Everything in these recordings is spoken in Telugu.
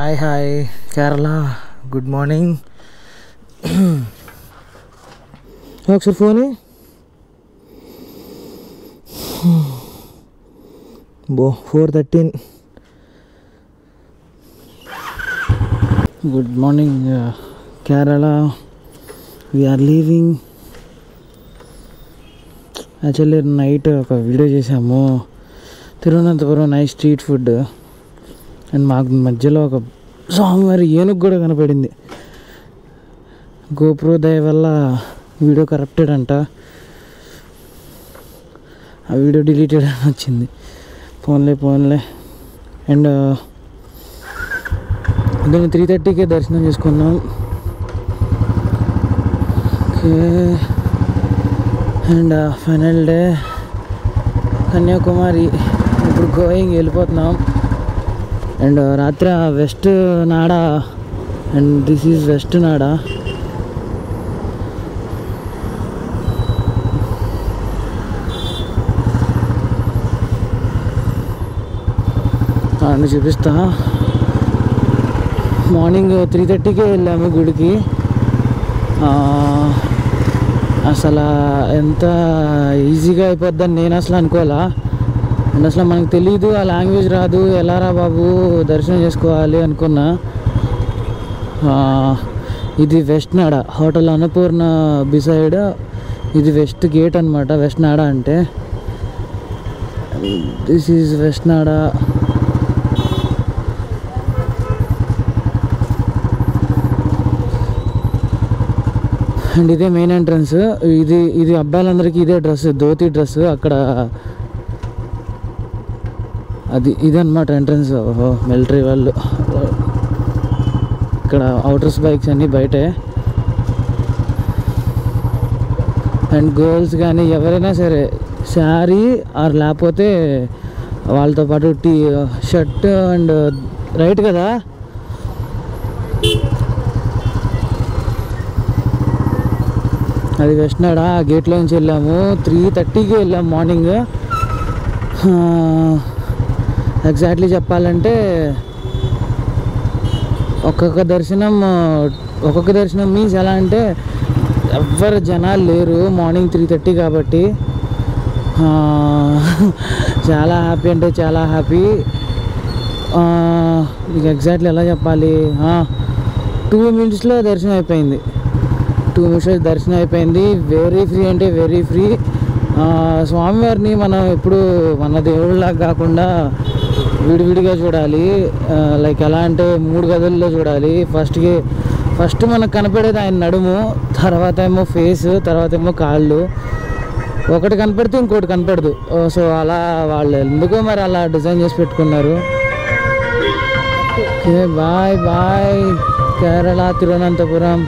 Hi hi Kerala good morning ఒకసారి ఫోన్ బో four thirteen good morning Kerala we're leaving actually night ఒక వీడియో చేసాము Thiruvananthapuram night street food and మాకు మధ్యలో ఒక స్వామివారి ఏనుగు కూడా కనపడింది గోప్రో దయ వల్ల వీడియో కరప్టెడ్ అంట ఆ వీడియో డిలీటెడ్ అని వచ్చింది ఫోన్లే ఫోన్లే అండ్ దీన్ని త్రీ థర్టీకే దర్శనం చేసుకున్నాం okay and final day Kanyakumari ఇప్పుడు గోయింగ్ వెళ్ళిపోతున్నాం అండ్ రాత్రి west Nada and this is west Nada అని చూపిస్తా మార్నింగ్ త్రీ థర్టీకే వెళ్ళాము గుడికి ఆ, అసలు ఎంత ఈజీగా అయిపోద్దని నేను అసలు అనుకోవాలా అండ్ అసలు మనకు తెలియదు ఆ లాంగ్వేజ్ రాదు ఎలా రా బాబు దర్శనం చేసుకోవాలి అనుకున్నా ఆ, ఇది west Nada hotel Annapurna beside ఇది వెస్ట్ గేట్ అనమాట వెస్ట్ నాడ అంటే this is west Nada and ఇదే మెయిన్ ఎంట్రన్స్ ఇది ఇది అబ్బాయిలందరికీ ఇదే డ్రెస్ ధోతి డ్రెస్ అక్కడ అది ఇదన్నమాట ఎంట్రన్స్ ఓహో మిలిటరీ వాళ్ళు ఇక్కడ అవుటర్స్ బైక్స్ అన్నీ బయటే అండ్ గర్ల్స్ కానీ ఎవరైనా సరే శారీ ఆర్ లేకపోతే వాళ్ళతో పాటు టీ షర్ట్ అండ్ రైట్ కదా అది వెస్ట్నాడ ఆ గేట్లో నుంచి వెళ్ళాము త్రీ థర్టీకి వెళ్ళాము మార్నింగ్ ఎగ్జాక్ట్లీ చెప్పాలంటే ఒక్కొక్క దర్శనం ఒక్కొక్క దర్శనం మీన్స్ ఎలా అంటే ఎవ్వరు జనాలు లేరు మార్నింగ్ త్రీ థర్టీ కాబట్టి ఆ, చాలా హ్యాపీ అంటే చాలా హ్యాపీ మీకు ఎగ్జాక్ట్లీ ఎలా చెప్పాలి టూ మినిట్స్లో దర్శనం అయిపోయింది టూ మినిట్స్ దర్శనం అయిపోయింది వెరీ ఫ్రీ అంటే వెరీ ఫ్రీ స్వామివారిని మనం ఎప్పుడు మన దేవుళ్ళలాగా కాకుండా విడివిడిగా చూడాలి లైక్ ఎలా అంటే మూడు గదుల్లో చూడాలి ఫస్ట్కి ఫస్ట్ మనకు కనపడేది ఆయన నడుము తర్వాత ఏమో ఫేస్ తర్వాత ఏమో కాళ్ళు ఒకటి కనపడితే ఇంకోటి కనపడదు సో అలా వాళ్ళు ఎందుకో మరి అలా డిజైన్ చేసి పెట్టుకున్నారు okay bye bye Kerala Thiruvananthapuram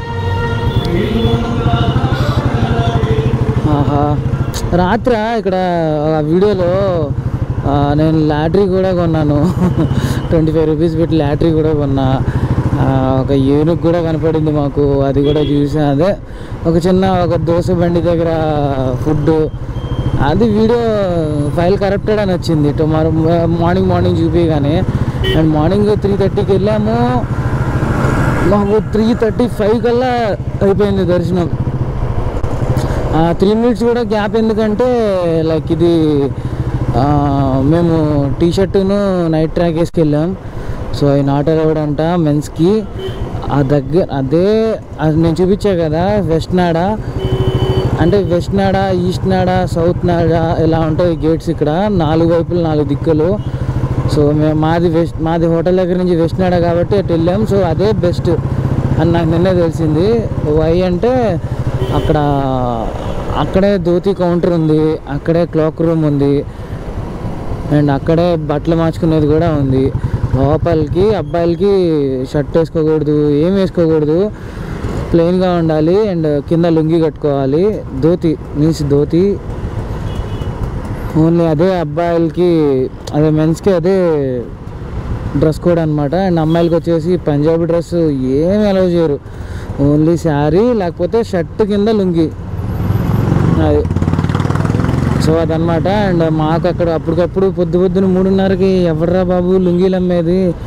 ఆహా రాత్ర ఇక్కడ ఆ వీడియోలో ఆ, నేను లాటరీ కూడా కొన్నాను ట్వంటీ ఫైవ్ రూపీస్ పెట్టి లాటరీ కూడా కొన్నా ఆ, ఒక ఏనుగు కూడా కనపడింది మాకు అది కూడా చూసా అదే ఒక చిన్న ఒక దోశ బండి దగ్గర ఫుడ్ అది వీడియో ఫైల్ కరప్టెడ్ అని వచ్చింది టుమారో మార్నింగ్ మార్నింగ్ చూపించగానే అండ్ మార్నింగ్ త్రీ థర్టీకి వెళ్ళాము మాకు త్రీ థర్టీ ఫైవ్ కల్లా అయిపోయింది దర్శనం త్రీ మినిట్స్ కూడా గ్యాప్ ఎందుకంటే లైక్ ఇది ఆ, మేము టీ షర్టును నైట్ ట్రాక్ వేసుకెళ్ళాం సో ఈ నాట్ అలౌడ్ అంట మెన్స్కి ఆ దగ్గర అదే అది నేను చూపించా కదా వెస్ట్ నాడ అంటే west Nada east Nada south Nada ఇలా ఉంటాయి గేట్స్ ఇక్కడ నాలుగు వైపులు నాలుగు దిక్కులు సో మేము మాది వెస్ట్ మాది హోటల్ దగ్గర నుంచి వెస్ట్ నాడ కాబట్టి అటు వెళ్ళాం సో అదే బెస్ట్ అని నాకు నిన్నే తెలిసింది వై అంటే అక్కడ అక్కడే ధోతి కౌంటర్ ఉంది అక్కడే క్లాక్ రూమ్ ఉంది అండ్ అక్కడే బట్టలు మార్చుకునేది కూడా ఉంది లోపలికి అబ్బాయిలకి షర్ట్ వేసుకోకూడదు ఏం వేసుకోకూడదు ప్లెయిన్గా ఉండాలి అండ్ కింద లుంగి కట్టుకోవాలి ధోతి మీన్స్ ధోతి ఓన్లీ అదే అబ్బాయిలకి అదే మెన్స్కి అదే డ్రెస్ కోడ్ అనమాట అండ్ అమ్మాయిలకి వచ్చేసి పంజాబీ డ్రెస్ ఏం అలౌ చేయరు ఓన్లీ శారీ లేకపోతే షర్ట్ కింద లుంగి అది సో అదనమాట అండ్ మాకు అక్కడ అప్పటికప్పుడు పొద్దు పొద్దున మూడున్నరకి ఎవర్రా బాబు లుంగీలు అమ్మేది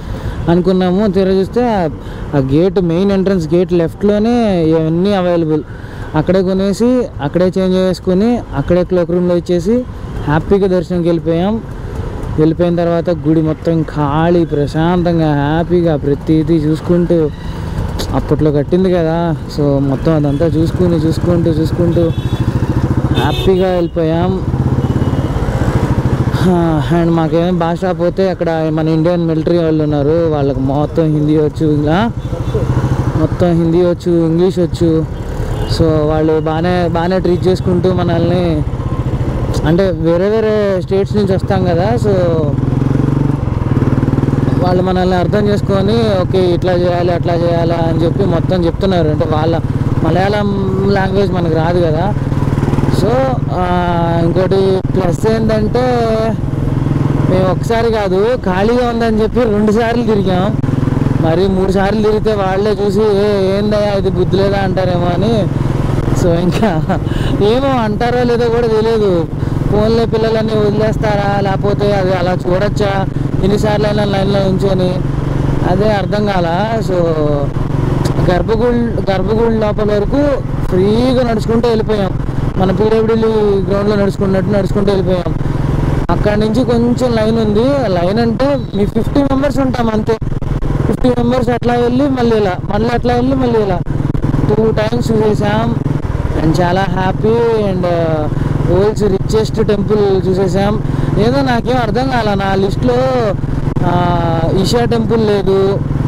అనుకున్నాము తీరా చూస్తే ఆ- ఆ గేట్ మెయిన్ ఎంట్రన్స్ గేట్ లెఫ్ట్లోనే ఇవన్నీ అవైలబుల్ అక్కడే కొనేసి అక్కడే చేంజ్ చేసుకొని అక్కడే క్లోక్ రూమ్లో ఇచ్చేసి హ్యాపీగా దర్శనంకి వెళ్ళిపోయాం వెళ్ళిపోయిన తర్వాత గుడి మొత్తం ఖాళీ ప్రశాంతంగా హ్యాపీగా ప్రతిదీ చూసుకుంటూ అప్పట్లో కట్టింది కదా సో మొత్తం అదంతా చూసుకుని చూసుకుంటూ చూసుకుంటూ హ్యాపీగా వెళ్ళిపోయాం అండ్ మాకేం భాష పోతే అక్కడ మన ఇండియన్ మిలిటరీ వాళ్ళు ఉన్నారు వాళ్ళకి మొత్తం హిందీ వచ్చు ఇలా మొత్తం హిందీ వచ్చు ఇంగ్లీష్ వచ్చు సో వాళ్ళు బాగానే బాగానే ట్రీట్ చేసుకుంటూ మనల్ని అంటే వేరే వేరే స్టేట్స్ నుంచి వస్తాం కదా సో వాళ్ళు మనల్ని అర్థం చేసుకొని ఓకే ఇట్లా చేయాలి అట్లా చేయాలా అని చెప్పి మొత్తం చెప్తున్నారు అంటే వాళ్ళ మలయాళం లాంగ్వేజ్ మనకు రాదు కదా సో ఆ, ఇంకోటి ప్లస్ ఏంటంటే మేము ఒకసారి కాదు ఖాళీగా ఉందని చెప్పి రెండు సార్లు తిరిగాం మరి మూడు సార్లు తిరిగితే వాళ్ళే చూసి ఏ ఏందయ్యా ఇది బుద్ధి లేదా అంటారేమో అని సో ఇంకా ఏమో అంటారో లేదో కూడా తెలియదు ఫోన్లో పిల్లలన్నీ వదిలేస్తారా లేకపోతే అది అలా చూడొచ్చా ఎన్నిసార్లు అయినా లైన్లో ఉంచొని అదే అర్థం కాల సో గర్భగుడి గర్భగుడి లోపల వరకు ఫ్రీగా నడుచుకుంటూ వెళ్ళిపోయాం మన పీడబ్ల్యూడి గ్రౌండ్లో నడుచుకున్నట్టు నడుచుకుంటూ వెళ్ళిపోయాం అక్కడ నుంచి కొంచెం లైన్ ఉంది లైన్ అంటే మీ ఫిఫ్టీ మెంబర్స్ ఉంటాం అంతే ఫిఫ్టీ మెంబర్స్ అట్లా వెళ్ళి మళ్ళీ ఇలా మళ్ళీ అట్లా వెళ్ళి మళ్ళీ ఇలా టూ టైమ్స్ చూసేసాం అండ్ చాలా happy and world's richest temple చూసేసాం ఏదో నాకేం అర్థం కాల నా లిస్ట్లో ఈషా టెంపుల్ లేదు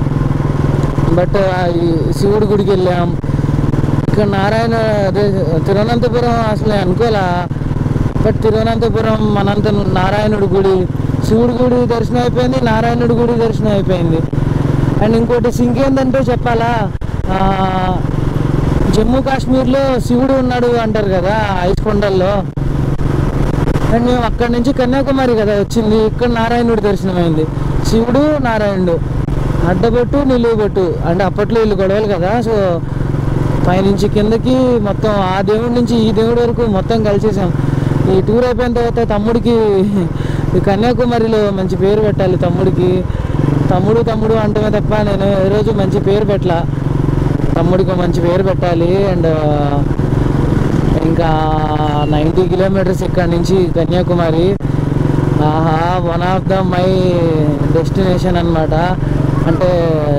బట్ శివుడి గుడికి వెళ్ళాం ఇక్కడ నారాయణ అదే తిరువనంతపురం అసలు అనుకోలే బట్ తిరువనంతపురం మనంత నారాయణుడి గుడి శివుడి గుడి దర్శనం అయిపోయింది నారాయణుడి గుడి దర్శనం అయిపోయింది అండ్ ఇంకోటి సింక్ ఏంటంటే చెప్పాలా ఆ, జమ్మూ కాశ్మీర్లో శివుడు ఉన్నాడు అంటారు కదా ఐస్ కొండల్లో అండ్ మేము అక్కడి నుంచి కన్యాకుమారి కదా వచ్చింది ఇక్కడ నారాయణుడి దర్శనం అయింది శివుడు నారాయణుడు అడ్డబొట్టు నిలువుబొట్టు అంటే అప్పట్లో వీళ్ళు గొడవలు కదా సో పైనుంచి కిందకి మొత్తం ఆ దేవుడి నుంచి ఈ దేవుడి వరకు మొత్తం కలిసేసాం ఈ టూర్ అయిపోయిన తర్వాత తమ్ముడికి ఈ కన్యాకుమారిలో మంచి పేరు పెట్టాలి తమ్ముడికి తమ్ముడు తమ్ముడు అంటమే తప్ప నేను ఏ రోజు మంచి పేరు పెట్టలా తమ్ముడికి ఒక మంచి పేరు పెట్టాలి అండ్ ఇంకా నైంటీ కిలోమీటర్స్ ఇక్కడ నుంచి కన్యాకుమారి ఆహా one of the my destination అన్నమాట అంటే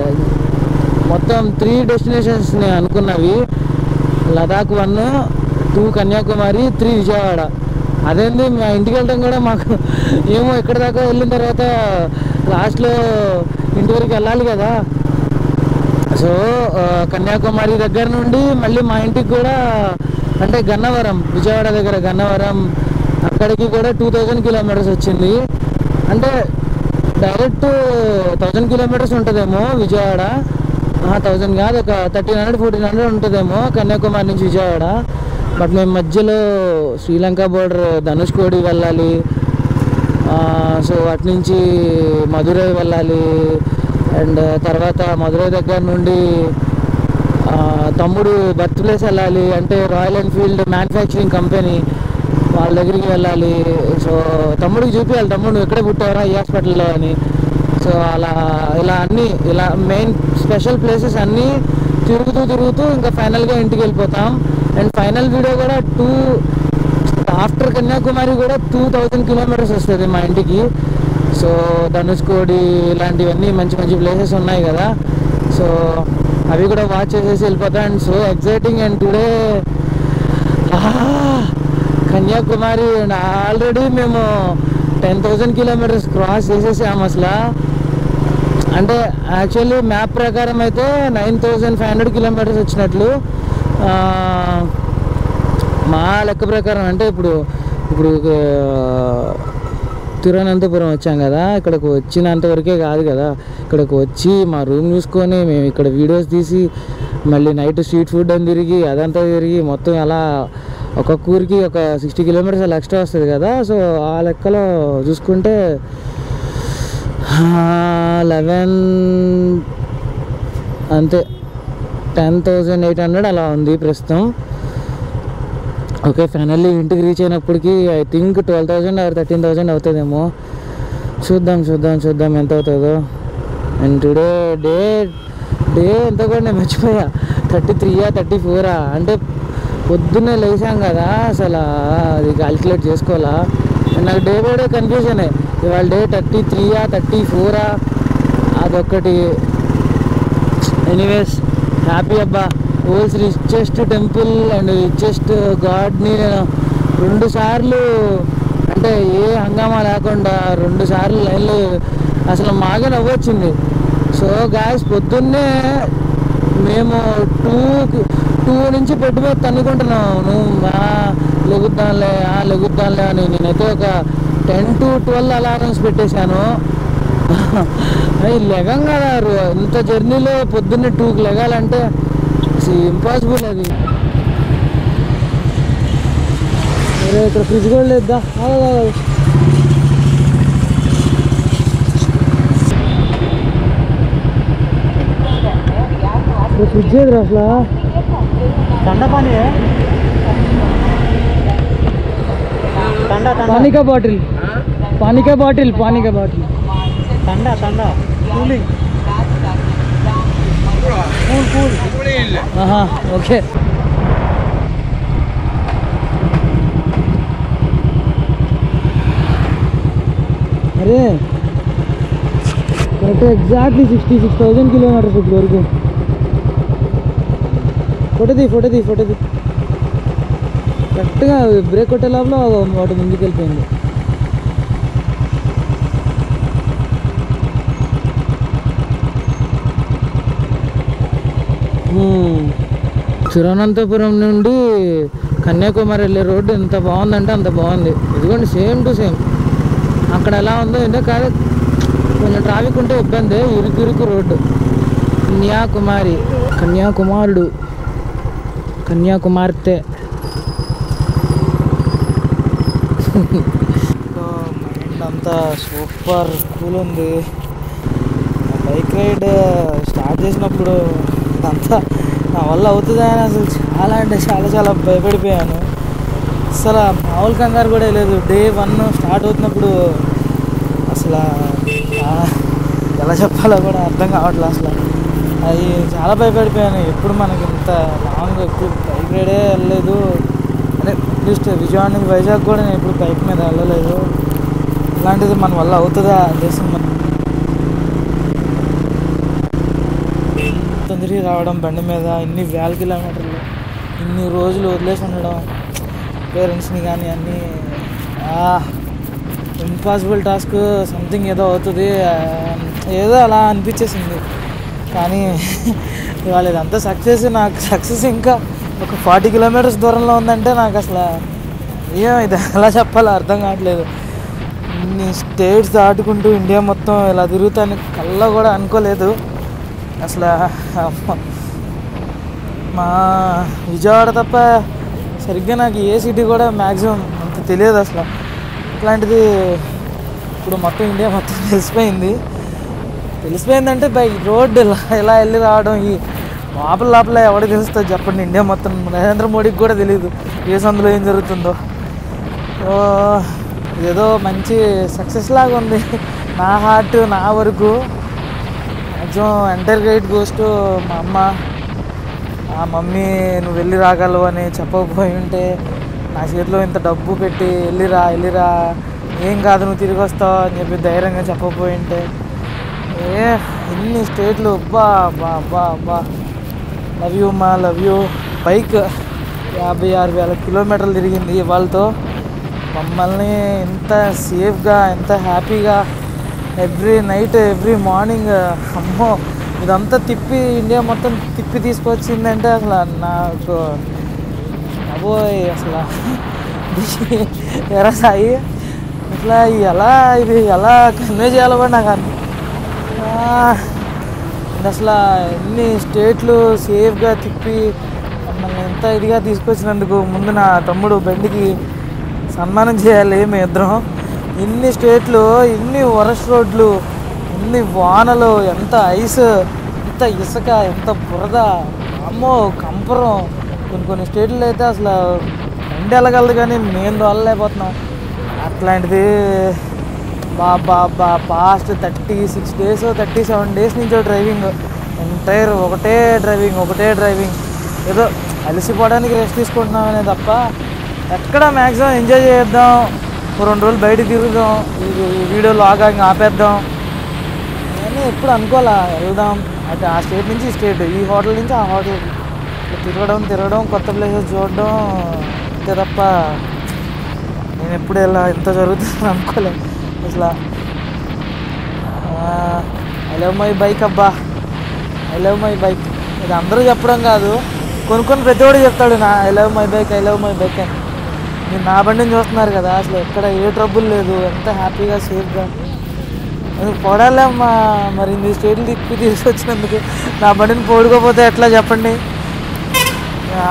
మొత్తం త్రీ డెస్టినేషన్స్ నేను అనుకున్నవి Ladakh one two Kanyakumari three Vijayawada అదేంది మా ఇంటికి వెళ్ళడం కూడా మాకు ఏమో ఇక్కడ దాకా వెళ్ళిన తర్వాత లాస్ట్లో ఇంటి వరకు వెళ్ళాలి కదా సో ఆ, కన్యాకుమారి దగ్గర నుండి మళ్ళీ మా ఇంటికి కూడా అంటే గన్నవరం విజయవాడ దగ్గర గన్నవరం అక్కడికి కూడా టూ థౌజండ్ కిలోమీటర్స్ వచ్చింది అంటే డైరెక్ట్ థౌజండ్ కిలోమీటర్స్ ఉంటుందేమో విజయవాడ థౌజండ్ కాదు ఒక థర్టీన్ హండ్రెడ్ ఫోర్టీన్ హండ్రెడ్ ఉంటుందేమో కన్యాకుమారి నుంచి విజయవాడ బట్ మేము మధ్యలో శ్రీలంక బోర్డర్ ధనుష్కోడి వెళ్ళాలి ఆ, సో అటు నుంచి మధురై వెళ్ళాలి అండ్ తర్వాత మధురై దగ్గర నుండి ఆ, తమ్ముడు బర్త్ ప్లేస్ వెళ్ళాలి అంటే రాయల్ ఎన్ఫీల్డ్ మ్యానుఫ్యాక్చరింగ్ కంపెనీ వాళ్ళ దగ్గరికి వెళ్ళాలి సో తమ్ముడికి చూపించాలి తమ్ముడు నువ్వు ఎక్కడే పుట్టావరా ఈ హాస్పిటల్లో అని సో అలా ఇలా అన్నీ ఇలా మెయిన్ స్పెషల్ ప్లేసెస్ అన్నీ తిరుగుతూ తిరుగుతూ ఇంకా ఫైనల్గా ఇంటికి వెళ్ళిపోతాం అండ్ ఫైనల్ వీడియో కూడా టూ ఆఫ్టర్ కన్యాకుమారి కూడా టూ థౌజండ్ కిలోమీటర్స్ వస్తుంది మా ఇంటికి సో ధనుష్కోడి ఇలాంటివన్నీ మంచి మంచి ప్లేసెస్ ఉన్నాయి కదా సో అవి కూడా వాచ్ చేసేసి వెళ్ళిపోతాం and so exciting and today Kanyakumari and already మేము టెన్ థౌజండ్ కిలోమీటర్స్ క్రాస్ చేసేసాము అసలు అంటే యాక్చువల్లీ మ్యాప్ ప్రకారం అయితే nine thousand five hundred kilometres వచ్చినట్లు ఆ, మా లెక్క ప్రకారం అంటే ఇప్పుడు ఇప్పుడు ఆ, తిరువనంతపురం వచ్చాం కదా ఇక్కడికి వచ్చినంత వరకే కాదు కదా ఇక్కడికి వచ్చి మా రూమ్ చూసుకొని మేము ఇక్కడ వీడియోస్ తీసి మళ్ళీ నైట్ స్ట్రీట్ ఫుడ్ అని తిరిగి అదంతా తిరిగి మొత్తం అలా ఒక్కొక్క ఊరికి ఒక సిక్స్టీ కిలోమీటర్స్ అలా ఎక్స్ట్రా వస్తుంది కదా సో ఆ లెక్కలో చూసుకుంటే లెవెన్ అంతే టెన్ థౌజండ్ ఎయిట్ హండ్రెడ్ అలా ఉంది ప్రస్తుతం ఓకే ఫైనల్లీ ఇంటికి రీచ్ అయినప్పటికీ I think twelve thousand or thirteen thousand అవుతుందేమో చూద్దాం చూద్దాం చూద్దాం ఎంత అవుతుందో అండ్ టుడే డే డే ఎంత కూడా నేను మర్చిపోయా థర్టీ త్రీయా థర్టీ ఫోరా అంటే పొద్దున్నే లేచాం కదా అసలు అది క్యాల్కులేట్ చేసుకోవాలా And నాకు డే బై డే కన్ఫ్యూజనే ఇవాళ డే థర్టీ త్రీయా థర్టీ ఫోరా అదొక్కటి ఎనీవేస్ హ్యాపీ అబ్బా world's richest temple and richest గాడ్ని నేను రెండు సార్లు అంటే ఏ హంగామా లేకుండా రెండు సార్లు లైన్లో అసలు మాగా నవ్వొచ్చింది సో గాయస్ పొద్దున్నే మేము టూ టూ నుంచి పెట్టుబడి తన్నుకుంటున్నాం నువ్వు మా లెగుద్దాంలే ఆ లెగుద్దాంలే అని నేనైతే ఒక టెన్ టు ట్వెల్వ్ అలారమ్స్ పెట్టేశాను అవి లెగం కదా రో- ఇంత జర్నీలో పొద్దున్నే టూకి లెగాలంటే ఇంపాసిబుల్ అది అరే ఇక్కడ ఫ్రిడ్జ్ కూడా లేద్దా ఆగు, ఆగు. ఇక్కడ ఫ్రిడ్జ్ ఏదిరా అసలు ठंडा पानी है ठंडा ठंडा पानी का बॉटल पानी का बॉटल पानी का बॉटल ठंडा ठंडा कूलिंग कूल कूल ఆహా ఓకే అరే correct exactly sixty six thousand kilometres ఇప్పుడు వరకు ఫోటోది ఫోటోది ఫోటోది కరెక్ట్గా బ్రేక్ కొట్టే లోపల వాటి ముందుకు వెళ్ళిపోయింది హ్మ్. తిరువనంతపురం నుండి కన్యాకుమారి వెళ్ళే రోడ్డు ఎంత బాగుందంటే అంత బాగుంది ఇదిగోండి సేమ్ టు సేమ్ అక్కడ ఎలా ఉందో ఏంటో కాదు కొంచెం ట్రాఫిక్ ఉంటే ఇబ్బంది ఇరుకు ఇరుకు రోడ్డు కన్యాకుమారి కన్యాకుమారుడు కన్యాకుమార్తె మైండ్ అంతా సూపర్ కూల్ ఉంది బైక్ రైడ్ స్టార్ట్ చేసినప్పుడు అంతా నా వల్ల అవుతుందా అని అసలు చాలా అంటే చాలా చాలా భయపడిపోయాను అసలు మామూలు కంగారు కూడా లేదు డే వన్ స్టార్ట్ అవుతున్నప్పుడు అసలు ఆ, ఎలా చెప్పాలో కూడా అర్థం కావట్లేదు అసలు అది చాలా భయపడిపోయాను ఎప్పుడు మనకి ఇంత లాంగ్ ఎప్పుడు బైక్ రైడే వెళ్ళలేదు అంటే అట్లీస్ట్ విజయవాడ నుంచి వైజాగ్ కూడా నేను ఎప్పుడు బైక్ మీద వెళ్ళలేదు ఇలాంటిది మన వల్ల అవుతుందా దేశం తొందరగా రావడం బండి మీద ఇన్ని వేల కిలోమీటర్లు ఇన్ని రోజులు వదిలేసి ఉండడం పేరెంట్స్ని కానీ అన్నీ ఇంపాసిబుల్ టాస్క్ సంథింగ్ ఏదో అవుతుంది ఆ, ఏదో అలా అనిపించేసింది కానీ ఇవాళ ఇదంతా సక్సెస్ నాకు సక్సెస్ ఇంకా ఒక ఫార్టీ కిలోమీటర్స్ దూరంలో ఉందంటే నాకు అసలు ఏం ఇది ఎలా చెప్పాలో అర్థం కావట్లేదు ఇన్ని స్టేట్స్ దాటుకుంటూ ఇండియా మొత్తం ఇలా తిరుగుతాను కల్లా కూడా అనుకోలేదు అసలు అమ్మ. మా విజయవాడ తప్ప సరిగ్గా నాకు ఏ సిటీ కూడా మ్యాక్సిమం అంత తెలియదు అసలు ఇట్లాంటిది ఇప్పుడు మొత్తం ఇండియా మొత్తం తెలిసిపోయింది తెలిసిపోయిందంటే బై రోడ్డు ఇలా ఇలా వెళ్ళి రావడం ఈ లోపల లోపల ఎవరికి తెలుస్తుంది చెప్పండి ఇండియా మొత్తం నరేంద్ర మోడీకి కూడా తెలియదు ఏ సందులో ఏం జరుగుతుందో సో ఇదేదో మంచి సక్సెస్ లాగా ఉంది నా హార్ట్ నా వరకు మ్యాక్సిమం ఎంటర్ గైడ్ గోస్ట్ మా అమ్మ ఆ మమ్మీ నువ్వు వెళ్ళి రాగలవు అని చెప్పకపోయి ఉంటే నా చేతిలో ఇంత డబ్బు పెట్టి వెళ్ళిరా వెళ్ళిరా ఏం కాదు నువ్వు తిరిగి వస్తావు అని చెప్పి ధైర్యంగా చెప్పకపోయి ఉంటే ఏ ఇన్ని స్టేట్లు బా బా బా బా లవ్ యూ మా లవ్ యూ బైక్ యాభై ఆరు వేల కిలోమీటర్లు తిరిగింది వాళ్ళతో మమ్మల్ని ఎంత సేఫ్గా ఎంత హ్యాపీగా ఎవ్రీ నైట్ ఎవ్రీ మార్నింగ్ అమ్మో ఇదంతా తిప్పి ఇండియా మొత్తం తిప్పి తీసుకొచ్చిందంటే అసలు నాకు అబోయ్ అసలు ఎరా సాయి ఇట్లా ఎలా ఇది ఎలా కన్వే చేయాలో కూడా నాకు అర్థం ఆ, ఇది అసలు ఎన్ని స్టేట్లు సేఫ్గా తిప్పి మమ్మల్ని ఎంత ఇదిగా తీసుకొచ్చినందుకు ముందు నా తమ్ముడు బండికి సన్మానం చేయాలి మేము ఇద్దరం ఇన్ని స్టేట్లు ఇన్ని వరస్ రోడ్లు ఇన్ని వానలు ఎంత ఐస్ ఎంత ఇసుక ఎంత బురద అమ్మో కంపరం కొన్ని కొన్ని స్టేట్లు అయితే అసలు బండి వెళ్ళగలదు కానీ మేము వెళ్ళలేకపోతున్నాం అట్లాంటిది బా బా బా past thirty six days thirty seven days నుంచి డ్రైవింగ్ ఎంటైర్ ఒకటే డ్రైవింగ్ ఒకటే డ్రైవింగ్ ఏదో అలసిపోవడానికి రెస్ట్ తీసుకుంటున్నామనే తప్ప ఎక్కడ మ్యాక్సిమం ఎంజాయ్ చేద్దాం ఓ రెండు రోజులు బయట తిరుగుదాం ఇది ఈ వీడియో లాగా ఇంకా ఆపేద్దాం నేను ఎప్పుడు అనుకోలే వెళ్దాం అంటే ఆ స్టేట్ నుంచి ఈ స్టేట్ ఈ హోటల్ నుంచి ఆ హోటల్ తిరగడం తిరగడం కొత్త ప్లేసెస్ చూడడం అంతే తప్ప నేను ఎప్పుడు ఇలా ఇంత జరుగుతుంది అనుకోలే అసలు ఐ లవ్ మై బైక్ అబ్బా ఐ లవ్ మై బైక్ ఇది అందరూ చెప్పడం కాదు కొనుక్కొని ప్రతి ఒక్కడు చెప్తాడు నా I love my bike I love my bike అని మీరు నా బండిని చూస్తున్నారు కదా అసలు ఎక్కడ ఏ ట్రబుల్ లేదు ఎంత హ్యాపీగా సేఫ్గా పొడాలమ్మా మరి ఇన్ని స్టేట్లు తిప్పి తీసుకొచ్చినందుకు నా బండిని పోడుకోపోతే ఎట్లా చెప్పండి ఆ,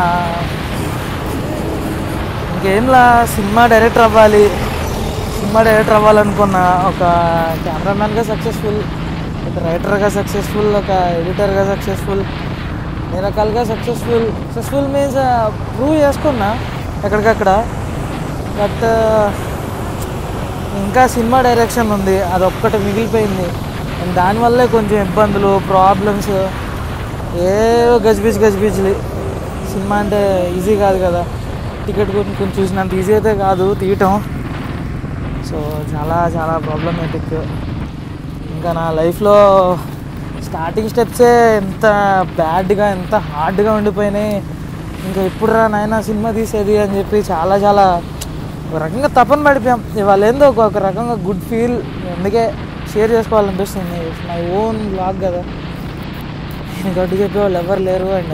ఇంకేంలా సినిమా డైరెక్టర్ అవ్వాలి సినిమా డైరెక్టర్ అవ్వాలనుకున్న ఒక కెమెరామ్యాన్గా సక్సెస్ఫుల్ ఒక రైటర్గా సక్సెస్ఫుల్ ఒక ఎడిటర్గా సక్సెస్ఫుల్ అన్ని రకాలుగా సక్సెస్ఫుల్ సక్సెస్ఫుల్ మీన్స్ ప్రూవ్ చేసుకున్నా ఎక్కడికక్కడ బట్ ఇంకా సినిమా డైరెక్షన్ ఉంది అదొక్కటి మిగిలిపోయింది అండ్ దానివల్లే కొంచెం ఇబ్బందులు ప్రాబ్లమ్స్ ఏవో గజిబిజి గజిబిజిలి సినిమా అంటే ఈజీ కాదు కదా టికెట్ కొంచెం చూసినంత ఈజీ అయితే కాదు తీయటం సో చాలా చాలా ప్రాబ్లమేటిక్ ఇంకా నా లైఫ్లో స్టార్టింగ్ స్టెప్సే ఎంత బ్యాడ్గా ఎంత హార్డ్గా ఉండిపోయినాయి ఇంకా ఎప్పుడు రా నాయన సినిమా తీసేది అని చెప్పి చాలా చాలా ఒక రకంగా తపన పడిపోయాం ఇవాళ ఏందో ఒక ఒక రకంగా గుడ్ ఫీల్ అందుకే షేర్ చేసుకోవాలనిపిస్తుంది మై ఓన్ బ్లాగ్ కదా నేను గడ్డి చెప్పేవాళ్ళు ఎవరు లేరు అండ్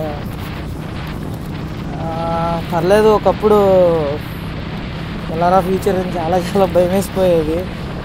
పర్లేదు ఒకప్పుడు ఎలారా ఫ్యూచర్ అని చాలా చాలా భయం వేసిపోయేది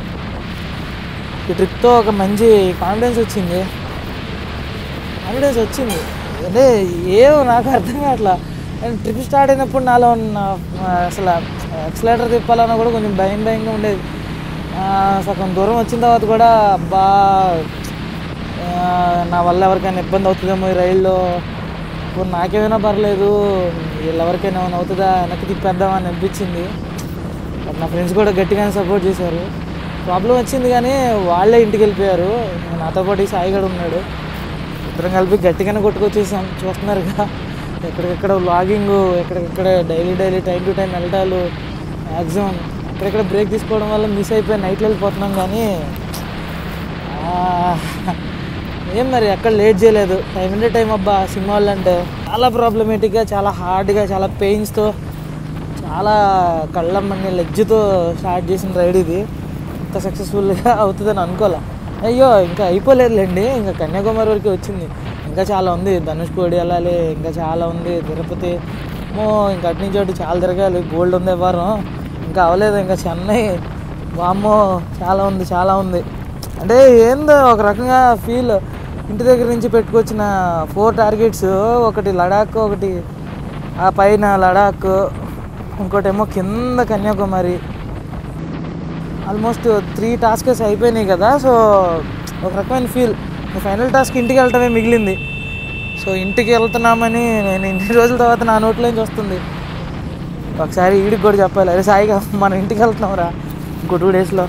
ఈ ట్రిప్తో ఒక మంచి కాన్ఫిడెన్స్ వచ్చింది కాన్ఫిడెన్స్ వచ్చింది అంటే ఏమో నాకు అర్థం కావట్లా నేను ట్రిప్ స్టార్ట్ అయినప్పుడు నాలో ఉన్న ఆ, అసలు ఎక్సలేటర్ తిప్పాలన్నా కూడా కొంచెం భయం భయంగా ఉండేది ఆ, సగం దూరం వచ్చిన తర్వాత కూడా అబ్బా ఆ, నా వల్ల ఎవరికైనా ఇబ్బంది అవుతుందేమో ఈ రైల్లో ఇప్పుడు నాకేమైనా పర్లేదు వీళ్ళు ఎవరికైనా ఏమైనా అవుతుందా వెనక్కి తిప్పేద్దామని అనిపించింది బట్ నా ఫ్రెండ్స్ కూడా గట్టిగానే సపోర్ట్ చేశారు ప్రాబ్లం వచ్చింది కానీ వాళ్ళే ఇంటికి వెళ్ళిపోయారు ఇంకా నాతో పాటు ఈ సాయి గడు ఉన్నాడు ఇద్దరం కలిపి గట్టిగానే కొట్టుకొచ్చేసాం చూస్తున్నారుగా ఎక్కడికెక్కడ లాగింగ్ ఎక్కడికెక్కడ daily daily time to time వెళ్ళటాలు మ్యాక్సిమం ఎక్కడెక్కడ బ్రేక్ తీసుకోవడం వల్ల మిస్ అయిపోయి నైట్లో వెళ్ళిపోతున్నాం కానీ ఆ, ఏం మరి ఎక్కడ లేట్ చేయలేదు టైం అంటే టైం అబ్బా సినిమా వాళ్ళు అంటే చాలా ప్రాబ్లమేటిక్గా చాలా హార్డ్గా చాలా పెయిన్స్తో చాలా కళ్ళమ్మని లెగ్జ్తో స్టార్ట్ చేసిన రైడ్ ఇది ఇంత సక్సెస్ఫుల్గా అవుతుందని అనుకోలే అయ్యో ఇంకా అయిపోలేదులేండి ఇంకా కన్యాకుమారి వరకు వచ్చింది ఇంకా చాలా ఉంది ధనుష్కోడి వెళ్ళాలి ఇంకా చాలా ఉంది తిరుపతి మో ఇంకా అటు నుంచి అటు చాలా తిరగాలి గోల్డ్ ఉంది వారం ఇంకా అవ్వలేదు ఇంకా చెన్నై వామ్మో చాలా ఉంది చాలా ఉంది అంటే ఏందో ఒక రకంగా ఫీల్ ఇంటి దగ్గర నుంచి పెట్టుకొచ్చిన ఫోర్ టార్గెట్స్ ఒకటి లడాక్ ఒకటి ఆ పైన లడాక్ ఇంకోటేమో కింద కన్యాకుమారి ఆల్మోస్ట్ త్రీ టాస్కెస్ అయిపోయినాయి కదా సో ఒక రకమైన ఫీల్ ఫైనల్ టాస్క్ ఇంటికి వెళ్ళటమే మిగిలింది సో ఇంటికి వెళ్తున్నామని నేను ఇన్ని రోజుల తర్వాత నా నోట్లోంచి వస్తుంది ఒకసారి ఈడికి కూడా చెప్పాలి అరే సాయిగా మనం ఇంటికి వెళ్తున్నాంరా ఇంకో టూ డేస్లో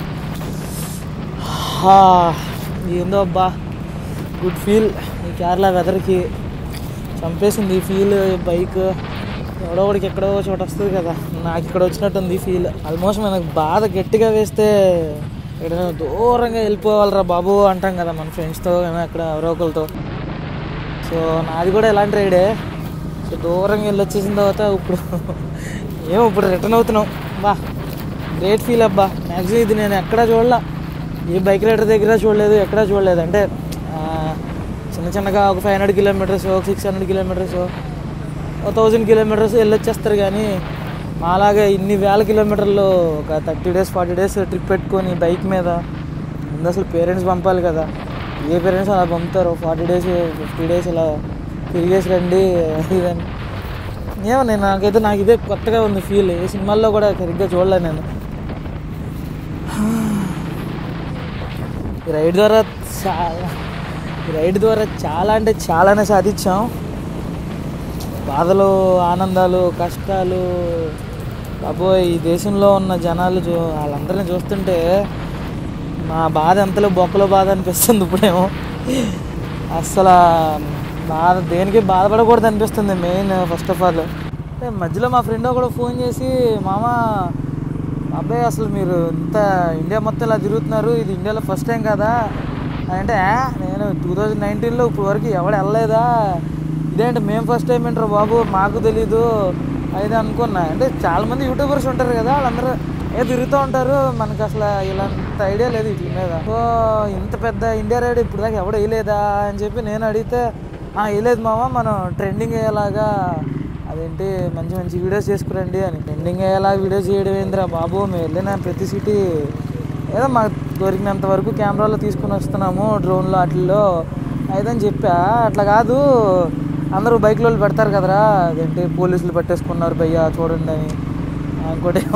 ఏందో అబ్బా గుడ్ ఫీల్ ఈ కేరళ వెదర్కి చంపేసింది ఈ ఫీల్ బైక్ ఎవడో ఒకడికి ఎక్కడో చోట వస్తుంది కదా నాకు ఇక్కడ వచ్చినట్టుంది ఈ ఫీల్ ఆల్మోస్ట్ మనకు బాధ గట్టిగా వేస్తే ఎక్కడైనా దూరంగా వెళ్ళిపోవాలిరా బాబు అంటాం కదా మన ఫ్రెండ్స్తో కానీ అక్కడ ఎవరో ఒకరితో సో నాది కూడా ఎలాంటి రైడే సో దూరంగా వెళ్ళి వచ్చేసిన తర్వాత ఇప్పుడు ఏమో ఇప్పుడు రిటర్న్ అవుతున్నాం బా గ్రేట్ ఫీల్ అబ్బా మ్యాక్సిమం ఇది నేను ఎక్కడా చూడలా ఏ బైక్ రైడర్ దగ్గర చూడలేదు ఎక్కడా చూడలేదు అంటే ఆ, చిన్న చిన్నగా ఒక ఫైవ్ హండ్రెడ్ కిలోమీటర్స్ ఒక సిక్స్ హండ్రెడ్ కిలోమీటర్స్ ఒక థౌజండ్ కిలోమీటర్స్ వెళ్ళొచ్చేస్తారు కానీ మాలాగా ఇన్ని వేల కిలోమీటర్లు ఒక thirty days forty days trip పెట్టుకొని బైక్ మీద ముందు అసలు పేరెంట్స్ పంపాలి కదా ఏ పేరెంట్స్ అలా పంపుతారు ఫార్టీ డేస్ ఫిఫ్టీ డేస్ ఇలా తిరిగేసి రండి ఇదని ఏమో నేను నాకైతే నాకు ఇదే కొత్తగా ఉంది ఫీల్ ఏ సినిమాల్లో కూడా సరిగ్గా చూడలేదు నేను ఈ రైడ్ ద్వారా చాలా ఈ రైడ్ ద్వారా చాలా అంటే చాలానే సాధించాం బాధలు ఆనందాలు కష్టాలు బాబోయ్ ఈ దేశంలో ఉన్న జనాలు చూ వాళ్ళందరినీ చూస్తుంటే మా బాధ ఎంతలో బొక్కలో బాధ అనిపిస్తుంది ఇప్పుడేమో అస్సలు బాధ దేనికి బాధపడకూడదు అనిపిస్తుంది మెయిన్ ఫస్ట్ ఆఫ్ ఆల్ మధ్యలో మా ఫ్రెండ్ ఒకడు ఫోన్ చేసి మామ అబ్బాయి అసలు మీరు ఇంత ఇండియా మొత్తం ఇలా తిరుగుతున్నారు ఇది ఇండియాలో ఫస్ట్ టైం కదా అని అంటే "ఆ, నేను టూ థౌజండ్ నైన్టీన్లో ఇప్పుడు వరకు ఎవడు వెళ్ళలేదా ఇదేంటి మేము ఫస్ట్ టైం ఏంటారు బాబు మాకు తెలీదు అయితే అనుకున్నా అంటే చాలామంది యూట్యూబర్స్ ఉంటారు కదా వాళ్ళందరూ ఏ తిరుగుతూ ఉంటారు మనకు అసలు ఇలాంటి ఐడియా లేదు వీటి మీద సో ఇంత పెద్ద ఇండియా రైడ్ ఇప్పుడు దాకా ఎవడు వేయలేదా అని చెప్పి నేను అడిగితే "ఆ, వేయలేదు మామ మనం ట్రెండింగ్ అయ్యేలాగా అదేంటి మంచి మంచి వీడియోస్ చేసుకురండి అని ట్రెండింగ్ అయ్యేలా వీడియోస్ చేయడం ఏందిరా బాబు మేము వెళ్ళిన ప్రతి సిటీ ఏదో మాకు దొరికినంత వరకు కెమెరాలో తీసుకుని వస్తున్నాము డ్రోన్లో వాటిల్లో అయిదని చెప్పా అట్లా కాదు అందరూ బైక్లో పెడతారు కదరా అదేంటి పోలీసులు పట్టేసుకున్నారు భయ్యా చూడండి అని ఆ, ఇంకోటేమో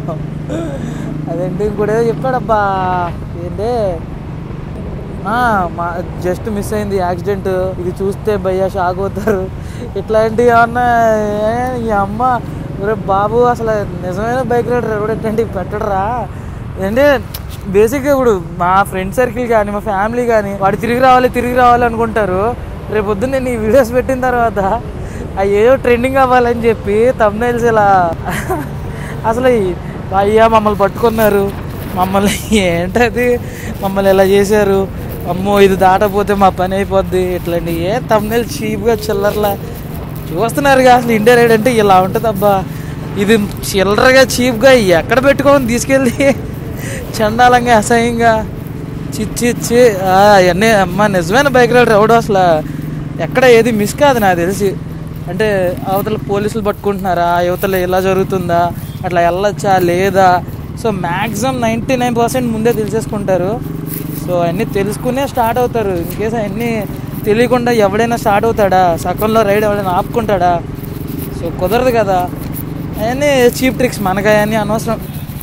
అదేంటి ఇంకోటేదో చెప్పాడబ్బా ఏంటి ఆ, మా జస్ట్ మిస్ అయింది యాక్సిడెంట్ ఇది చూస్తే భయ్యా షాక్ అవుతారు ఇట్లాంటివి ఏమన్నా ఏ, ఈ అమ్మ ఒరే బాబు అసలు నిజమైన బైక్ రైడర్ కూడా ఇట్లాంటివి పెట్టడరా అంటే బేసిక్గా ఇప్పుడు మా ఫ్రెండ్ సర్కిల్ కానీ మా ఫ్యామిలీ కానీ వాడు తిరిగి రావాలి తిరిగి రావాలి అనుకుంటారు రేపు పొద్దున్న నేను ఈ వీడియోస్ పెట్టిన తర్వాత అవి ఏదో ట్రెండింగ్ అవ్వాలని చెప్పి తమ్నైల్స్ ఇలా అసలు ఈ- అయ్యా మమ్మల్ని పట్టుకున్నారు మమ్మల్ని ఏంటది మమ్మల్ని ఎలా చేశారు అమ్మో ఇది దాటపోతే మా పని అయిపోద్ది ఇట్లాంటి ఏ తమ్నెల్ చీప్గా చిల్లర్లా చూస్తున్నారుగా అసలు ఇండియా రైడ్ అంటే ఇలా ఉంటుంది అబ్బా ఇది చిల్లరగా చీప్గా ఎక్కడ పెట్టుకోమని తీసుకెళ్ళి చండాలంగా అసహ్యంగా చిచ్చి ఇచ్చి అవన్నీ అమ్మ నిజమైన బైక్ రైడర్ ఎవడో అసలు ఎక్కడ ఏది మిస్ కాదు నాకు తెలిసి అంటే అవతల పోలీసులు పట్టుకుంటున్నారా యువతల ఇలా జరుగుతుందా అట్లా వెళ్ళొచ్చా లేదా so maximum ninety nine percent ముందే తెలిసేసుకుంటారు సో అన్నీ తెలుసుకునే స్టార్ట్ అవుతారు ఇన్ కేసు అవన్నీ తెలియకుండా ఎవడైనా స్టార్ట్ అవుతాడా సగంలో రైడ్ ఎవడైనా ఆపుకుంటాడా సో కుదరదు కదా అవన్నీ చీప్ ట్రిక్స్ మనకు అవన్నీ అనవసరం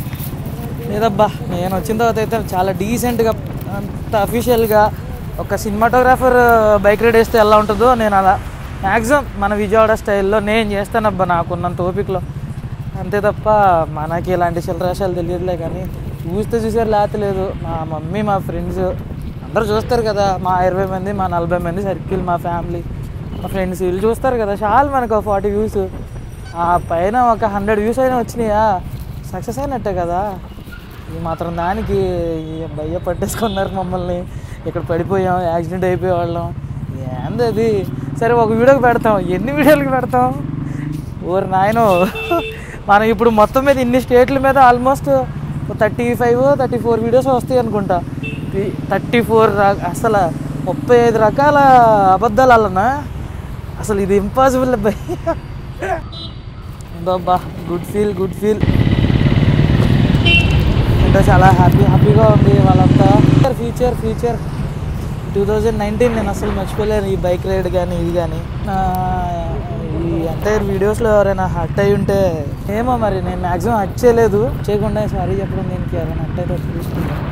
లేదబ్బా నేను వచ్చిన తర్వాత అయితే చాలా డీసెంట్గా అంత అఫీషియల్గా ఒక సినిమాటోగ్రాఫర్ బైక్ రైడ్ వేస్తే ఎలా ఉంటుందో నేను అలా మ్యాక్సిమం మన విజయవాడ స్టైల్లో నేను చేస్తానబ్బా నాకున్నంత ఓపికలో అంతే తప్ప మనకి ఇలాంటి చిల్లరాశాలు తెలియదులే కానీ చూస్తే చూసారు లేతలేదు మా మమ్మీ మా ఫ్రెండ్స్ అందరూ చూస్తారు కదా మా ఇరవై మంది మా నలభై మంది సర్కిల్ మా ఫ్యామిలీ మా ఫ్రెండ్స్ వీళ్ళు చూస్తారు కదా చాలు మనకు ఫార్టీ వ్యూస్ ఆ పైన ఒక హండ్రెడ్ వ్యూస్ అయినా వచ్చినాయా సక్సెస్ అయినట్టే కదా ఈ మాత్రం దానికి ఈ భయ్య పట్టేసుకున్నారు మమ్మల్ని ఇక్కడ పడిపోయాం యాక్సిడెంట్ అయిపోయేవాళ్ళం ఏంది అది సరే ఒక వీడియోకి పెడతాం ఎన్ని వీడియోలకి పెడతాం ఊరు నాయనో మనం ఇప్పుడు మొత్తం మీద ఇన్ని స్టేట్ల మీద almost thirty five thirty four videos వస్తాయి అనుకుంటా థర్టీ ఫోర్ అసలు ముప్పై ఐదు రకాల అబద్ధాలు అల్లనా అసలు ఇది ఇంపాసిబుల్ అబ్బాయి బా గుడ్ ఫీల్ గుడ్ ఫీల్ అంటే చాలా హ్యాపీ హ్యాపీగా ఉంది వాళ్ళంతా future future two thousand nineteen నేను అసలు మర్చిపోలేను ఈ బైక్ రైడ్ కానీ ఇది కానీ ఈ ఎంటైర్ వీడియోస్లో ఎవరైనా హట్ అయి ఉంటే ఏమో మరి నేను మ్యాక్సిమం హట్ చేయలేదు చేయకుండా సారీ చెప్పడం దీనికి ఎవరైనా హట్ అయితే చూసుకుంటాను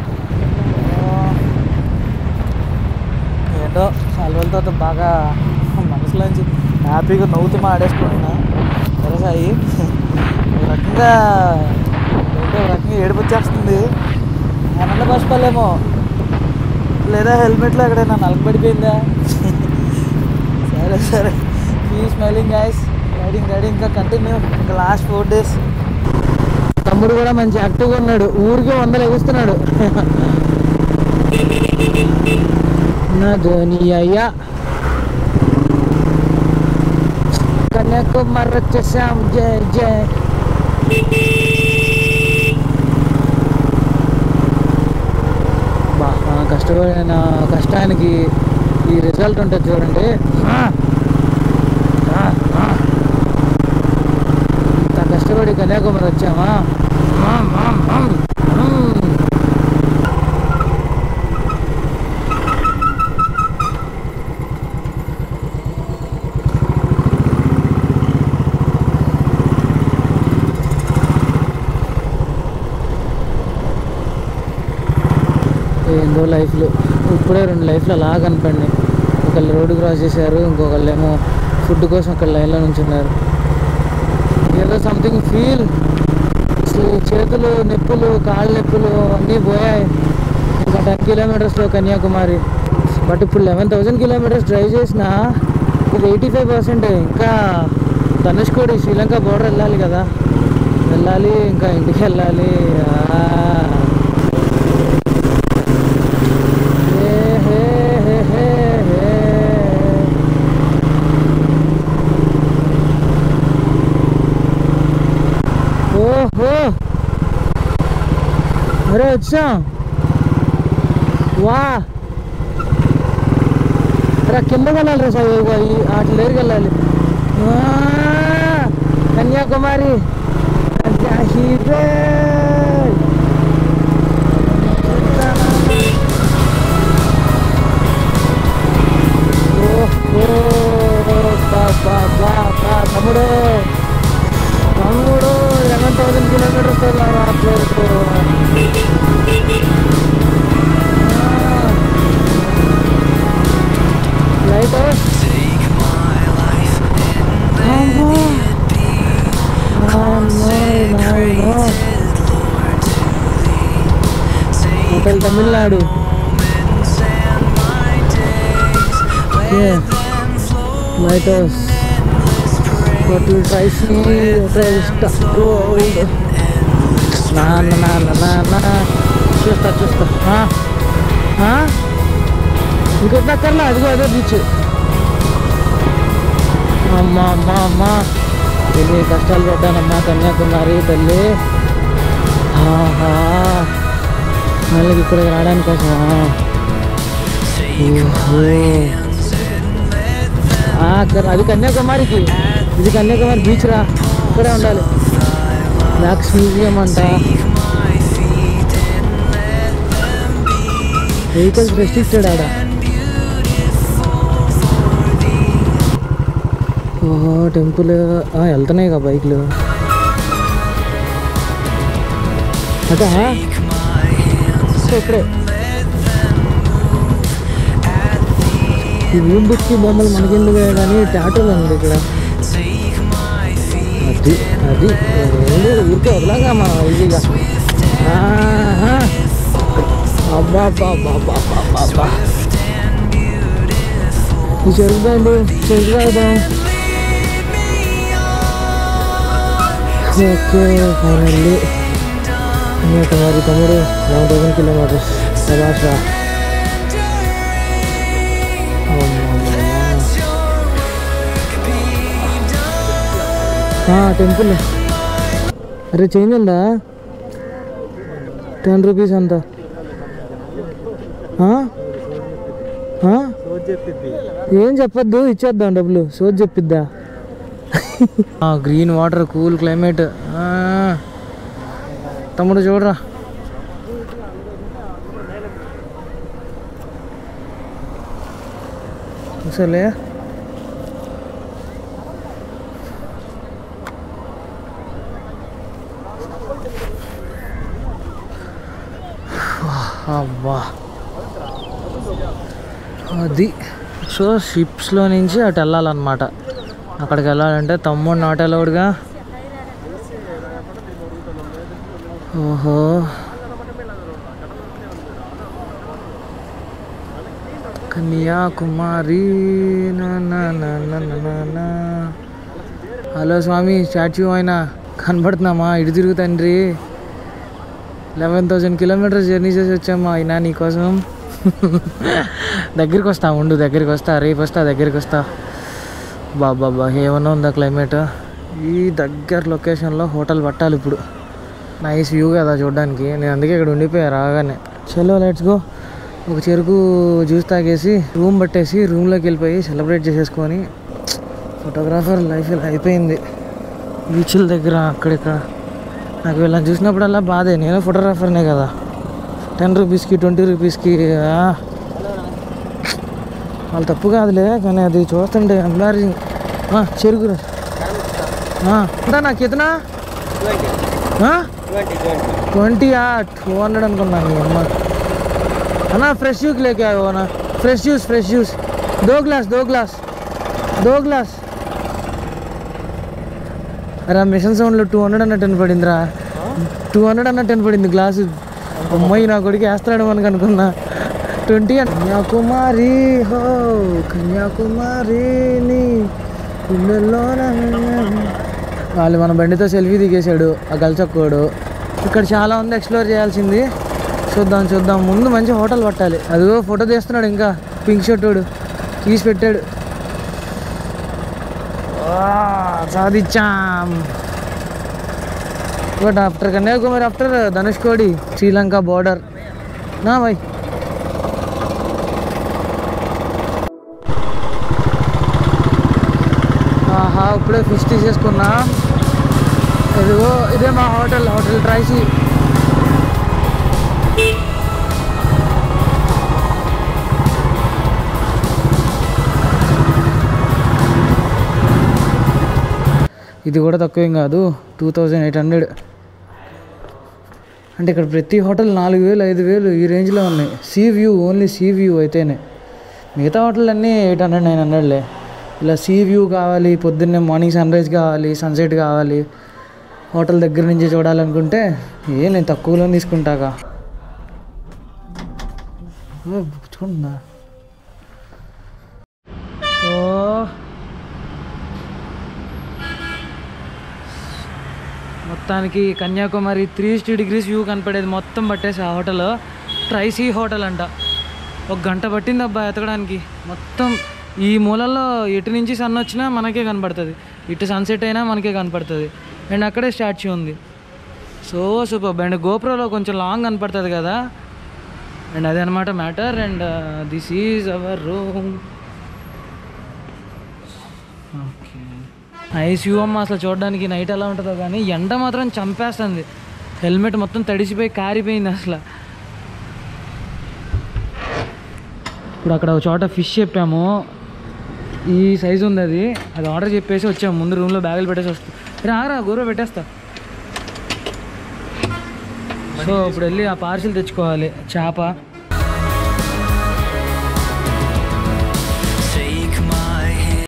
ఏంటో చాలా రోజుల తర్వాత బాగా మనసులోంచి హ్యాపీగా నవ్వుతూ ఆడేసుకుంటున్నా వ్యవసాయి ఒక రకంగా ఏంటో ఒక రకంగా ఏడుపు వచ్చేస్తుంది ఆనంద బాష్పాలేమో లేదా హెల్మెట్లో ఎక్కడైనా నలకబడిపోయిందా సరే సరే ఈ స్మైలింగ్ గాయస్ రైడింగ్ రైడింగ్ ఇంకా కంటిన్యూ ఇంకా లాస్ట్ ఫోర్ డేస్ తమ్ముడు కూడా మంచి యాక్టివ్గా ఉన్నాడు ఊరికే వందలు ఎగుస్తున్నాడు నా ధోని అయ్యా కన్యాకుమారి వచ్చేసాం జై జై బా ఆ కష్టపడిన కష్టానికి ఈ రిజల్ట్ ఉంటుంది చూడండి ఆ! ఆ! ఆ! ఇంత కష్టపడి కన్యాకుమారి వచ్చామా ఆమ్, ఆమ్, ఆమ్, ఆమ్. ఏందో లైఫ్లో ఇప్పుడే రెండు లైఫ్లు అలా కనపడినాయి ఒకళ్ళు రోడ్డు క్రాస్ చేశారు ఇంకొకళ్ళు ఏమో ఫుడ్ కోసం అక్కడ లైన్లో నుంచున్నారు ఏదో సంథింగ్ ఫీల్ అసలు చేతులు నొప్పులు కాళ్ళ నొప్పులు అన్నీ పోయాయి టెన్ కిలోమీటర్స్లో కన్యాకుమారి బట్ ఇప్పుడు లెవెన్ థౌసండ్ కిలోమీటర్స్ డ్రైవ్ చేసిన ఇది ఎయిటీ ఫైవ్ పర్సెంట్ ఇంకా ధనుష్కోడి శ్రీలంక బోర్డర్ వెళ్ళాలి కదా వెళ్ళాలి ఇంకా ఇంటికి వెళ్ళాలి ఆ. హే, హే, హే, హే, హే. ఓహో అరే వచ్చా వా అరే కిందకి వెళ్ళాలి రా సార్ అట్లా దగ్గరికి వెళ్ళాలి వా, కన్యాకుమారి జాహీరే. ఓహో, బా, బా, బా, బా, తమ్ముడు తమ్ముడు లెవెన్ థౌసండ్ కిలోమీటర్స్ వెళ్ళారు ఆ ప్లేస్కు lighthouse hotel Tamil Nadu lighthouse hotel tries tries gold నాన్న నాన్న నాన్న చూస్తా చూస్తా ఆ? ఆ? ఇంకొక అక్కర్లా అదిగో అదే బీచ్ అమ్మా అమ్మా అమ్మా ఎన్ని కష్టాలు పడ్డానమ్మా కన్యాకుమారి తల్లి ఆహా మళ్ళీ ఇక్కడికి రావడానికి కోసమా ఓహో. ఆ, అక్కడ- అది కన్యాకుమారికి ఇది కన్యాకుమారి బీచ్ రా ఇక్కడే ఉండాలి మ్యాక్స్ మ్యూజియం అంట వెహికల్స్ రెస్ట్రిక్టెడ్ ఆడ ఓహో టెంపుల్ ఆ, వెళ్తున్నాయి కదా బైక్లు అదా ఇక్కడే ఈ రూమ్ బుక్కి బొమ్మలు మనకెందుకు కానీ టాటూలు ఉంది ఇక్కడ అది అది ఏంది ఊరికే వదలాగా మనం ఈజీగా ఆహా. అబ్బా అబ్బా అబ్బా అబ్బా అబ్బా అబ్బా ఈ చెరుకు బ్యాండ్ చెరుకు తాగుదాం ఓకే ఫైనల్లీ కన్యాకుమారి తమ్ముడు లెవెన్ థౌసండ్ కిలోమీటర్స్ శభాష్ రా టెంపుల్ అరే చేంజ్ ఉందా టెన్ రూపీస్ అంత ఆ? ఆ? చెప్పింది ఏం చెప్పొద్దు ఇచ్చేద్దాం డబ్బులు సోది చెప్పిద్దా గ్రీన్ వాటర్ కూల్ క్లైమేట్ తమ్ముడు చూడరా అసలే అబ్బా అది సో షిప్స్లో నుంచి అటు వెళ్ళాలన్నమాట అక్కడికి వెళ్ళాలంటే తమ్ముడు నాట్ అలౌడ్గా ఓహో కన్యాకుమారి నా నా నా నా నా నా నా. హలో స్వామి స్టాచ్యూ అయినా కనబడుతున్నామా ఇటు తిరుగు తండ్రి లెవెన్ థౌజండ్ కిలోమీటర్స్ జర్నీ చేసి వచ్చామా అయినా నీకోసం దగ్గరికి వస్తా ఉండు దగ్గరికి వస్తా రేపు వస్తా దగ్గరికి వస్తా బాబా ఏమన్నా ఉందా క్లైమేట్ ఈ దగ్గర లొకేషన్లో హోటల్ పట్టాలి ఇప్పుడు నైస్ వ్యూ కదా చూడడానికి నేను అందుకే ఇక్కడ ఉండిపోయా రాగానే చలో లెట్స్ గో ఒక చెరుకు జ్యూస్ తాగేసి రూమ్ పట్టేసి రూమ్లోకి వెళ్ళిపోయి సెలబ్రేట్ చేసేసుకొని ఫోటోగ్రాఫర్ లైఫ్ ఇలా అయిపోయింది బీచ్ల దగ్గర అక్కడిక్కడ నాకు వీళ్ళని చూసినప్పుడల్లా బాధే నేను ఫోటోగ్రాఫర్నే కదా టెన్ రూపీస్కి ట్వంటీ రూపీస్కి ఆ. వాళ్ళు తప్పు కాదులే కానీ అది చూస్తుంటే ఎంబారింగ్ చెరుకు అంతా నాకు ఎతనా ట్వంటీ టూ హండ్రెడ్ అనుకున్నాను ఈ అమ్మ అన్నా ఫ్రెష్ జ్యూస్ లేకే అన్నా ఫ్రెష్ జ్యూస్ ఫ్రెష్ జ్యూస్ దో గ్లాస్ దో గ్లాస్ దో గ్లాస్ అరే మిషన్ సౌండ్లో టూ హండ్రెడ్ అన్న టెన్ పడిందిరా టూ హండ్రెడ్ అన్న టెన్ పడింది గ్లాసు అమ్మాయి నా కొడుకు వేస్తాడు మనకు అనుకున్నా ట్వంటీ కన్యాకుమారి హో కన్యాకుమారి నీ గుండెల్లోన వాళ్ళు మన బండితో సెల్ఫీ దిగేశాడు ఆ గల్చక్కోడు ఇక్కడ చాలా ఉంది ఎక్స్ప్లోర్ చేయాల్సింది చూద్దాం చూద్దాం ముందు మంచి హోటల్ పట్టాలి అదిగో ఫోటో తీస్తున్నాడు ఇంకా పింక్ షర్ట్ వాడు తీసి పెట్టాడు ఆ, సాధించాం but after Kanyakumari after Dhanushkodi Sri Lanka border నా బాయ్ ఆహా ఇప్పుడే ఫిష్ తీసేసుకున్నా ఇదిగో ఇదే మా హోటల్ హోటల్ ట్రైసీ ఇది కూడా తక్కువేం కాదు టూ థౌజండ్ ఎయిట్ హండ్రెడ్ అంటే ఇక్కడ ప్రతి హోటల్ నాలుగు వేలు ఐదు వేలు ఈ రేంజ్లో ఉన్నాయి sea view only sea view అయితేనే మిగతా హోటల్ అన్నీ ఎయిట్ హండ్రెడ్ నైన్ హండ్రెడ్లే ఇలా సీ వ్యూ కావాలి పొద్దున్నే మార్నింగ్ సన్ రైజ్ కావాలి సన్సెట్ కావాలి హోటల్ దగ్గర నుంచి చూడాలనుకుంటే ఏ నేను తక్కువలో తీసుకుంటాగా ఓ, చూడండి ఓ మొత్తానికి Kanyakumari three sixty degrees view కనపడేది మొత్తం పట్టేసి ఆ హోటల్ ట్రైసీ హోటల్ అంట ఒక గంట పట్టింది అబ్బా ఎతకడానికి మొత్తం ఈ మూలల్లో ఎటు నుంచి సన్ వచ్చినా మనకే కనపడుతుంది ఇటు సన్సెట్ అయినా మనకే కనపడుతుంది అండ్ అక్కడే స్టాచ్యూ ఉంది సో సూపర్ అండ్ గోప్రోలో కొంచెం లాంగ్ కనపడుతుంది కదా అండ్ అదే అనమాట matter and this is our room okay nice view అమ్మ అసలు చూడడానికి నైట్ ఎలా ఉంటుందో కానీ ఎండ మాత్రం చంపేస్తుంది హెల్మెట్ మొత్తం తడిసిపోయి కారిపోయింది అసలు ఇప్పుడు అక్కడ ఒక చోట ఫిష్ చెప్పాము ఈ సైజు ఉంది అది అది ఆర్డర్ చెప్పేసి వచ్చాము ముందు రూమ్లో బ్యాగులు పెట్టేసి వస్తాం రారా గోరో పెట్టేస్తా సో ఇప్పుడు వెళ్ళి ఆ పార్సిల్ తెచ్చుకోవాలి చేప